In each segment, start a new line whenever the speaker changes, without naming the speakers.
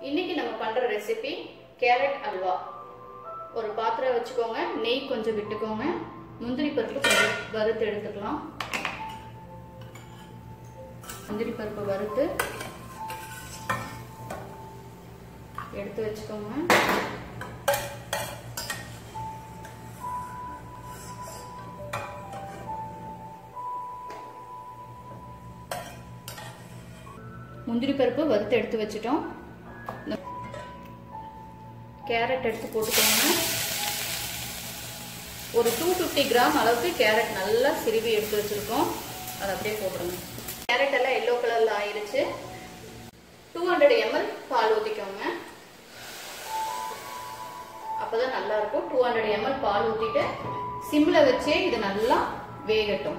இன்னைக்கு நம்ம பண்ற ரெசிபி கேரட் அல்வா ஒரு பாத்திரம் வச்சுக்கோங்க நெய் கொஞ்சம் விட்டுக்கோங்க முந்திரி பருப்பு கொஞ்சம் வறுத்து எடுத்துக்கலாம் முந்திரி பருப்பு வறுத்து எடுத்து வச்சுக்கோங்க முந்திரி பருப்பு வறுத்து எடுத்து வச்சுட்டோம் கேரட் எடுத்து போட்டுக்கோங்க ஒரு டூ ஃபிஃப்டி கிராம் அளவுக்கு கேரட் நல்லா சிறுவி எடுத்து வச்சிருக்கோம் அதை அப்படியே போட்டுருங்க கேரட் எல்லாம் எல்லோ கலர்ல ஆயிருச்சு டூ ஹண்ட்ரட் எம்எல் பால் ஊற்றிக்கோங்க அப்போதான் நல்லா இருக்கும் டூ ஹண்ட்ரட் எம்எல் பால் ஊற்றிட்டு சிம்மில் வச்சே இது நல்லா வேகட்டும்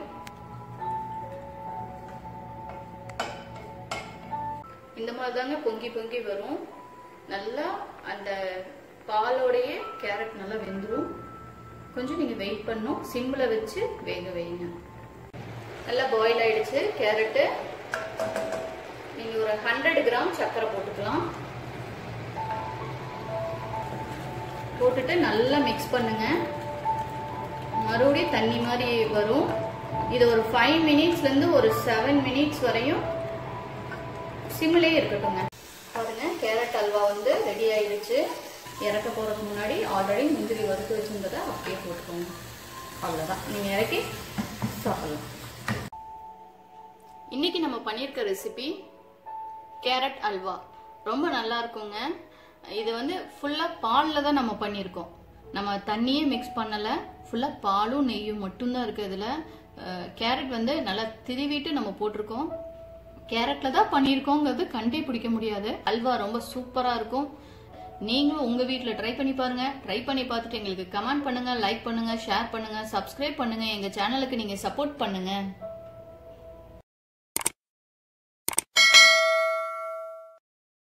இந்த மாதிரி தாங்க பொங்கி பொங்கி வரும் நல்லா அந்த பாலோடையே கேரட் நல்லா வெந்துடும் கொஞ்சம் நீங்கள் வெயிட் பண்ணும் சிம்மில் வச்சு வேக வைங்க நல்லா பாயில் ஆயிடுச்சு கேரட்டு நீங்கள் ஒரு ஹண்ட்ரட் கிராம் சர்க்கரை போட்டுக்கலாம் போட்டுட்டு நல்லா மிக்ஸ் பண்ணுங்க மறுபடியும் தண்ணி மாதிரி வரும் இது ஒரு ஃபைவ் மினிட்ஸ்லேருந்து ஒரு செவன் மினிட்ஸ் வரையும் சிம்மிலே இருக்கட்டுங்க பாருங்க கேரட் அல்வா வந்து ரெடி ஆயிடுச்சு இறக்க போகிறதுக்கு முன்னாடி ஆல்ரெடி முந்திரி வறுத்து வச்சுருந்ததை அப்படியே போட்டுக்கோங்க அவ்வளோதான் நீங்கள் இறக்கி சாப்பிடலாம் இன்னைக்கு நம்ம பண்ணியிருக்க ரெசிபி கேரட் அல்வா ரொம்ப நல்லா இருக்குங்க இது வந்து ஃபுல்லாக பாலில் தான் நம்ம பண்ணியிருக்கோம் நம்ம தண்ணியே மிக்ஸ் பண்ணலை ஃபுல்லாக பாலும் நெய்யும் மட்டும்தான் இருக்குது இதில் கேரட் வந்து நல்லா திருவிட்டு நம்ம போட்டிருக்கோம் கேரட்ல தான் பண்ணியிருக்கோங்கிறது கண்டே பிடிக்க முடியாது அல்வா ரொம்ப சூப்பரா இருக்கும் நீங்களும் உங்க வீட்ல ட்ரை பண்ணி பாருங்க ட்ரை பண்ணி பார்த்துட்டு எங்களுக்கு கமெண்ட் பண்ணுங்க லைக் பண்ணுங்க ஷேர் பண்ணுங்க சப்ஸ்கிரைப் பண்ணுங்க எங்க சேனலுக்கு நீங்க சப்போர்ட் பண்ணுங்க